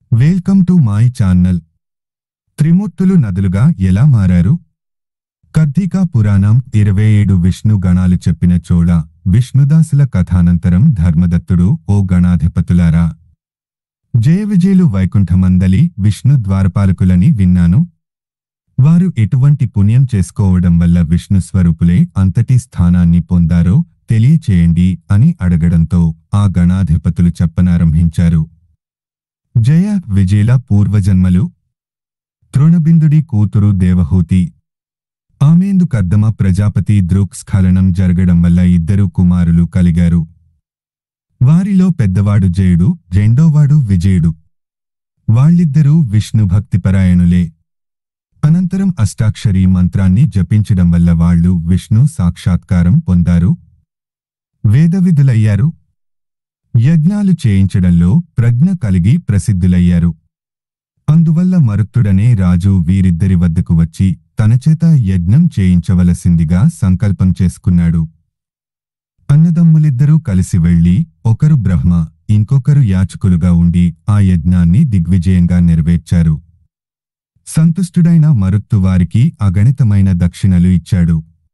welcome to my channel త్రిమూర్తులు నదులుగా ఎలా మారారు కర్తీకా పురాణం ఇరవై ఏడు విష్ణు గణాలు చెప్పిన చోళ విష్ణుదాసుల కథానంతరం ధర్మదత్తుడు ఓ గణాధిపతులారా జయ విజయులు వైకుంఠమందలి విష్ణు ద్వారపాలకులని విన్నాను వారు ఎటువంటి పుణ్యం చేసుకోవడం వల్ల విష్ణు స్వరూపులే అంతటి స్థానాన్ని పొందారో తెలియచేయండి అని అడగడంతో ఆ గణాధిపతులు చెప్పనారంభించారు జయ విజయల పూర్వజన్మలు తృణబిందుడి కూతురు దేవహూతి ఆమెందు కద్దమ ప్రజాపతి దృక్స్ఖలనం జరగడం వల్ల ఇద్దరు కుమారులు కలిగారు వారిలో పెద్దవాడు జయుడు రెండోవాడు విజయుడు వాళ్ళిద్దరూ విష్ణు భక్తిపరాయణులే అనంతరం అష్టాక్షరీ మంత్రాన్ని జపించడం వల్ల వాళ్ళు విష్ణు సాక్షాత్కారం పొందారు వేదవిధులయ్యారు యజ్ఞాలు చేయించడంలో ప్రజ్ఞ కలిగి ప్రసిద్ధులయ్యారు అందువల్ల మరుత్తుడనే రాజు వీరిద్దరి వద్దకు వచ్చి తనచేత యజ్ఞం చేయించవలసిందిగా సంకల్పం చేసుకున్నాడు అన్నదమ్ములిద్దరూ కలిసి వెళ్లి ఒకరు బ్రహ్మ ఇంకొకరు యాచకులుగా ఉండి ఆ యజ్ఞాన్ని దిగ్విజయంగా నెరవేర్చారు సంతుష్టుడైన మరుత్తు వారికి అగణితమైన దక్షిణలు ఇచ్చాడు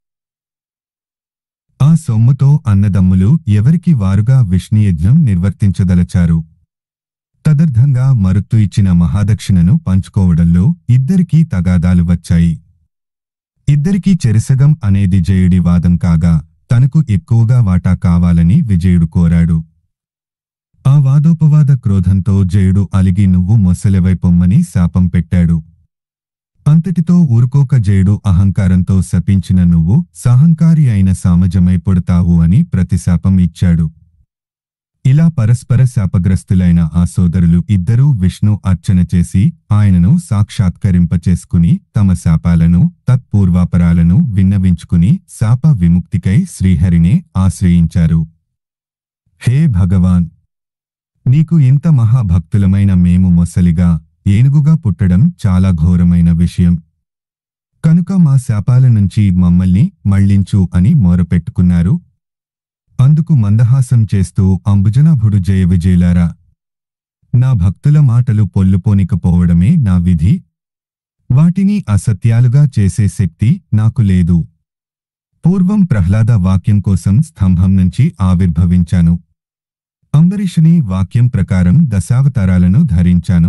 ఆ సొమ్ముతో అన్నదమ్ములు ఎవరికి వారుగా విష్ణుయజ్ఞం నిర్వర్తించదలచారు తదర్థంగా మరుత్తు ఇచ్చిన మహాదక్షిణను పంచుకోవడంలో ఇద్దరికీ తగాదాలు వచ్చాయి ఇద్దరికీ చెరిసగం అనేది జయుడి వాదం కాగా తనకు ఎక్కువగా వాటా కావాలని విజయుడు కోరాడు ఆ వాదోపవాద క్రోధంతో జయుడు అలిగి నువ్వు మొసలెవై పొమ్మని శాపం పెట్టాడు అంతటితో ఊరుకోక జయుడు అహంకారంతో శపించిన నువ్వు సహంకారి అయిన సామజమై పొడతావు అని ప్రతిశాపం ఇచ్చాడు ఇలా పరస్పర శాపగ్రస్తులైన ఆ సోదరులు ఇద్దరూ విష్ణు అర్చన చేసి ఆయనను సాక్షాత్కరింపచేసుకుని తమ శాపాలను తత్పూర్వాపరాలను విన్నవించుకుని శాప విముక్తికై శ్రీహరినే ఆశ్రయించారు హే భగవాన్ నీకు ఇంత మహాభక్తులమైన మేము మొసలిగా ఏనుగుగా పుట్టడం చాలా ఘోరమైన విషయం కనుక మా శాపాల నుంచి మమ్మల్ని మళ్లించు అని మొరపెట్టుకున్నారు అందుకు మందహాసం చేస్తూ అంబుజనాభుడు జయ విజయులారా నా భక్తుల మాటలు పొల్లుపోనికపోవడమే నా విధి వాటిని అసత్యాలుగా చేసే శక్తి నాకు లేదు పూర్వం ప్రహ్లాద వాక్యం కోసం స్తంభం నుంచి ఆవిర్భవించాను అంబరీషుని వాక్యం ప్రకారం దశావతారాలను ధరించాను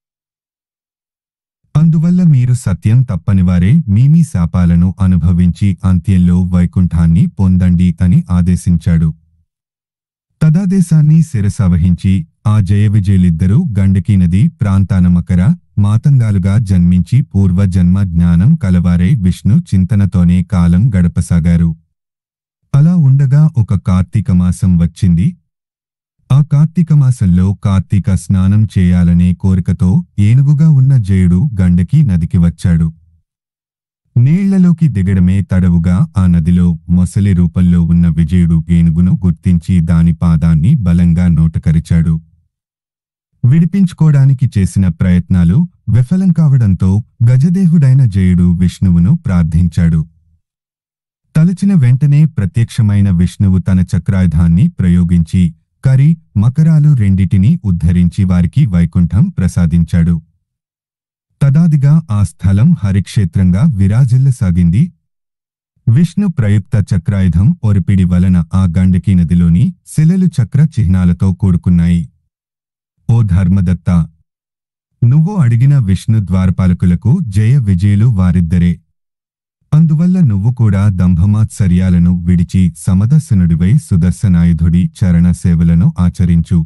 అందువల్ల మీరు సత్యం తప్పనివారే మీ మీ శాపాలను అనుభవించి అంత్యంలో వైకుంఠాన్ని పొందండి అని ఆదేశించాడు తదాదేశాన్ని శిరసవహించి ఆ జయ విజయులిద్దరూ గండకీ నది ప్రాంతాన మకర మాతంగాలుగా జన్మించి పూర్వజన్మ జ్ఞానం కలవారై విష్ణు చింతనతోనే కాలం గడపసాగారు అలా ఉండగా ఒక కార్తీక మాసం వచ్చింది ఆ కార్తీక మాసంలో కార్తీక స్నానం చేయాలనే కోరికతో ఏనుగుగా ఉన్న జయుడు గండకి నదికి వచ్చాడు నీళ్లలోకి దిగడమే తడవుగా ఆ నదిలో మొసలి రూపంలో ఉన్న విజయుడు ఏనుగును గుర్తించి దాని పాదాన్ని బలంగా నోటకరిచాడు విడిపించుకోవడానికి చేసిన ప్రయత్నాలు విఫలం కావడంతో గజదేహుడైన జయుడు విష్ణువును ప్రార్థించాడు తలచిన వెంటనే ప్రత్యక్షమైన విష్ణువు తన చక్రాయుధాన్ని ప్రయోగించి కరి మకరాలు రెండిటినీ ఉద్ధరించి వారికి వైకుంఠం ప్రసాదించాడు తదాదిగా ఆ స్థలం హరిక్షేత్రంగా విరాజిల్లసాగింది విష్ణు ప్రయుక్త చక్రాయుధం ఒరిపిడి వలన ఆ గండకీ నదిలోని శిలలు చక్ర చిహ్నాలతో కూడుకున్నాయి ఓ ధర్మదత్త నువ్వు అడిగిన విష్ణు ద్వారపాలకులకు జయ విజయులు వారిద్దరే అందువల్ల నువ్వు కూడా దంభమాత్సర్యాలను విడిచి సమదర్శనుడివై సుదర్శనాయుధుడి చరణ సేవలను ఆచరించు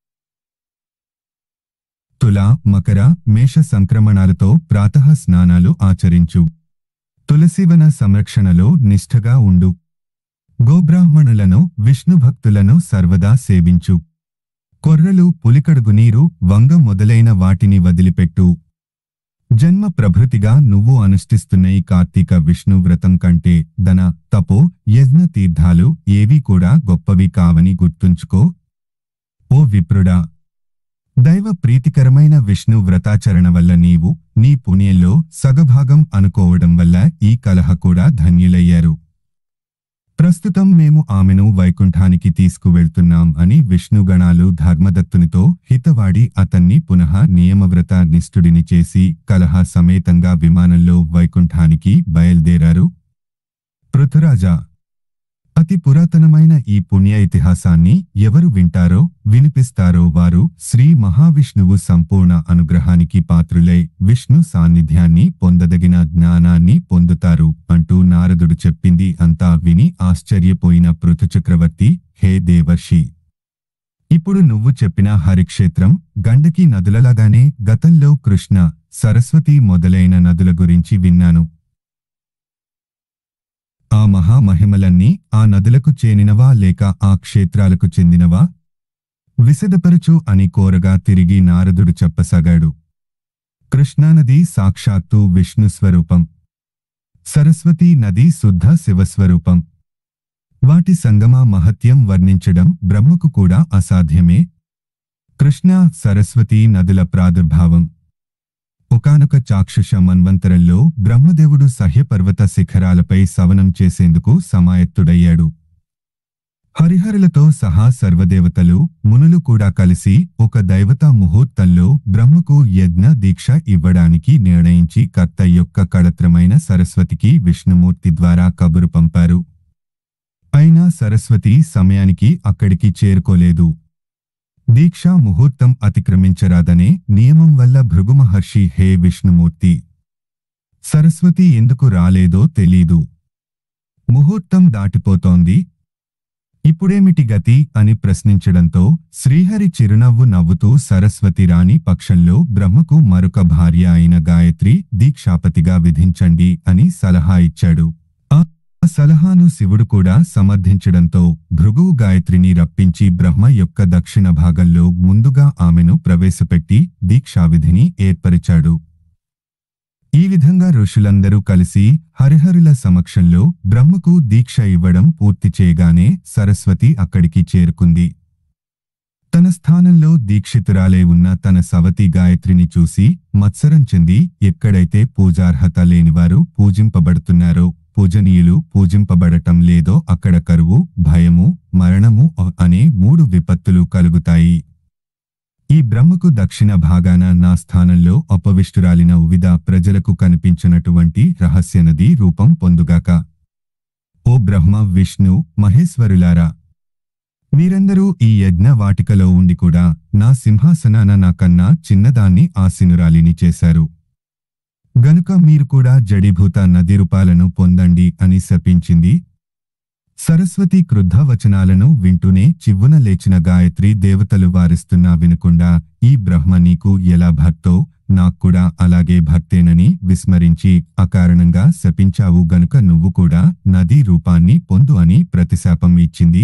తుల మకర మేష సంక్రమణాలతో ప్రాతః స్నానాలు ఆచరించు తులసివన సంరక్షణలో నిష్ఠగా ఉండు గోబ్రాహ్మణులను విష్ణుభక్తులను సర్వదా సేవించు కొర్రలు పులికడుగు నీరు వంగ మొదలైన వాటిని వదిలిపెట్టు జన్మ ప్రభృతిగా నువ్వు అనుష్ఠిస్తున్న ఈ కార్తీక విష్ణు వ్రతం కంటే ధన తపో యజ్ఞ తీర్థాలు ఏవీ కూడా గొప్పవి కావని గుర్తుంచుకో ఓ విప్రుడా దైవ ప్రీతికరమైన విష్ణు వ్రతాచరణ వల్ల నీవు నీ పుణ్యంలో సగభాగం అనుకోవడం వల్ల ఈ కలహ కూడా ధన్యులయ్యారు ప్రస్తుతం మేము ఆమెను వైకుంఠానికి తీసుకువెళ్తున్నాం అని విష్ణుగణాలు ధర్మదత్తునితో హితవాడి అతన్ని పునః నియమవ్రత నిష్ఠుడిని చేసి కలహ సమేతంగా విమానంలో వైకుంఠానికి బయల్దేరారు పృథురాజా అతి పురాతనమైన ఈ పుణ్య ఇతిహాసాన్ని ఎవరు వింటారో వినిపిస్తారో వారు శ్రీ మహావిష్ణువు సంపూర్ణ అనుగ్రహానికి పాత్రులై విష్ణు సాన్నిధ్యాన్ని పొందదగిన జ్ఞానాన్ని పొందుతారు అంటూ నారదుడు చెప్పింది అంతా విని ఆశ్చర్యపోయిన పృథుచక్రవర్తి హే దేవర్షి ఇప్పుడు నువ్వు చెప్పిన హరిక్షేత్రం గండకి నదులలాగానే గతంలో కృష్ణ సరస్వతి మొదలైన నదుల గురించి విన్నాను ఆ మహామహిమలన్నీ ఆ నదులకు చేనినవా లేక ఆ క్షేత్రాలకు చెందినవా విశదపరచు అని కోరగా తిరిగి నారదుడు చెప్పసాగాడు కృష్ణానది సాక్షాత్తు విష్ణు స్వరూపం సరస్వతీ నది శుద్ధ శివస్వరూపం వాటి సంగమ మహత్యం వర్ణించడం బ్రహ్మకు కూడా అసాధ్యమే కృష్ణ సరస్వతీ నదుల ప్రాదుర్భావం ఒకానొక చాక్షుష మన్వంతరంలో బ్రహ్మదేవుడు సహ్యపర్వత శిఖరాలపై సవనం చేసేందుకు సమాయత్తుడయ్యాడు హరిహరులతో సహా సర్వదేవతలు మునులు కూడా కలిసి ఒక దైవతా ముహూర్తంలో బ్రహ్మకు యజ్ఞ దీక్ష ఇవ్వడానికి నిర్ణయించి కర్త యొక్క కళత్రమైన సరస్వతికి విష్ణుమూర్తి ద్వారా కబురు పంపారు అయినా సరస్వతి సమయానికి అక్కడికి చేరుకోలేదు దీక్షా ముహూర్తం అతిక్రమించరాదనే నియమం వల్ల భృగు మహర్షి హే విష్ణుమూర్తి సరస్వతి ఎందుకు రాలేదో తెలీదు ముహూర్తం దాటిపోతోంది ఇప్పుడేమిటి గతి అని ప్రశ్నించడంతో శ్రీహరి చిరునవ్వు నవ్వుతూ సరస్వతి రాణి పక్షంలో బ్రహ్మకు మరొక భార్య అయిన గాయత్రి దీక్షాపతిగా విధించండి అని సలహా ఇచ్చాడు ఆ సలహాను శివుడు కూడా సమర్థించడంతో భృగువు గాయత్రిని రప్పించి బ్రహ్మ యొక్క దక్షిణ భాగంలో ముందుగా ఆమెను ప్రవేశపెట్టి దీక్షావిధిని ఏర్పరిచాడు ఈ విధంగా ఋషులందరూ కలిసి హరిహరుల సమక్షంలో బ్రహ్మకు దీక్ష ఇవ్వడం పూర్తి చేయగానే సరస్వతి అక్కడికి చేరుకుంది తన స్థానంలో దీక్షితురాలే ఉన్న తన సవతి గాయత్రిని చూసి మత్సరం చెంది ఎక్కడైతే పూజార్హత లేనివారు పూజింపబడుతున్నారో పూజనీయులు పూజింపబడటం లేదో అక్కడ కరువు భయము మరణము అనే మూడు విపత్తులు కలుగుతాయి ఈ బ్రహ్మకు దక్షిణ భాగాన నా స్థానంలో అపవిష్టురాలిన ఉవిద ప్రజలకు కనిపించినటువంటి రహస్యనది రూపం పొందుగాక ఓ బ్రహ్మ విష్ణు మహేశ్వరులారా మీరందరూ ఈ యజ్ఞ వాటికలో ఉండి కూడా నా సింహాసనాన నాకన్నా చిన్నదాన్ని ఆసీనురాలిని చేశారు గనుక మీరు కూడా జడీభూత నది రూపాలను పొందండి అని శపించింది సరస్వతి క్రుద్ధ వచనాలను వింటూనే చివ్వున లేచిన గాయత్రి దేవతలు వారిస్తున్నా వినకుండా ఈ బ్రహ్మ నీకు ఎలా భక్తో నాక్కూడా అలాగే భక్తేనని విస్మరించి అకారణంగా శపించావు గనుక నువ్వు కూడా నదీ రూపాన్ని పొందు అని ప్రతిశాపం ఇచ్చింది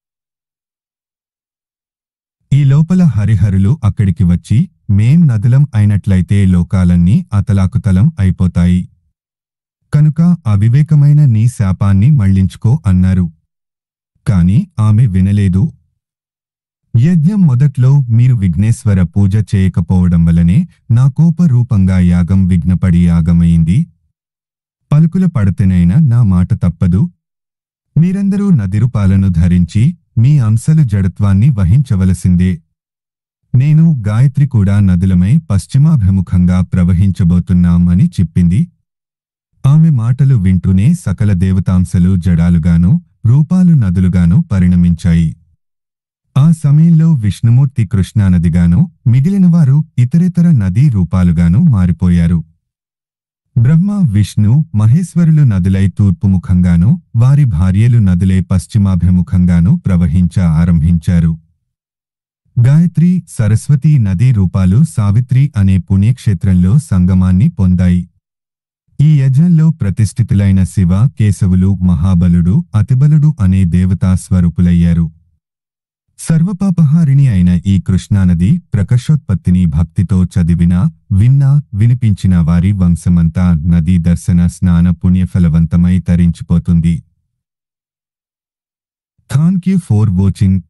ఈ లోపల హరిహరులు అక్కడికి వచ్చి మేం నదులం అయినట్లయితే లోకాలన్నీ అతలాకుతలం అయిపోతాయి కనుక అవివేకమైన నీ శాపాన్ని మళ్లించుకో అన్నారు కాని ఆమె వినలేదు యజ్ఞం మొదట్లో మీరు విఘ్నేశ్వర పూజ చేయకపోవడం వల్లనే నా కోపరూపంగా యాగం విఘ్నపడి యాగమైంది పలుకుల పడతెనైనా నా మాట తప్పదు మీరందరూ నదిరుపాలను ధరించి మీ అంశలు జడత్వాన్ని వహించవలసిందే నేను గాయత్రి కూడా నదులమై పశ్చిమాభిముఖంగా ప్రవహించబోతున్నాం అని చెప్పింది ఆమె మాటలు వింటూనే సకల దేవతాంశలు జడాలుగాను రూపాలు నదులుగాను పరిణమించాయి ఆ సమయంలో విష్ణుమూర్తి కృష్ణానదిగాను మిగిలినవారు ఇతరేతర నదీ రూపాలుగాను మారిపోయారు బ్రహ్మ విష్ణు మహేశ్వరులు నదులై తూర్పుముఖంగాను వారి భార్యలు నదులై పశ్చిమాభిముఖంగాను ప్రవహించ ఆరంభించారు గాయత్రి సరస్వతి నదీ రూపాలు సావిత్రి అనే పుణ్యక్షేత్రంలో సంగమాన్ని పొందాయి ఈ యజ్ఞంలో ప్రతిష్ఠితులైన శివ కేశవులు మహాబలుడు అతిబలుడు అనే దేవతా స్వరూపులయ్యారు సర్వపాపహారిణి అయిన ఈ కృష్ణానది ప్రకర్షోత్పత్తిని భక్తితో చదివినా విన్నా వినిపించిన వారి వంశమంతా నదీ దర్శన స్నాన పుణ్యఫలవంతమై తరించిపోతుంది థాంక్ యూ ఫోర్ వాచింగ్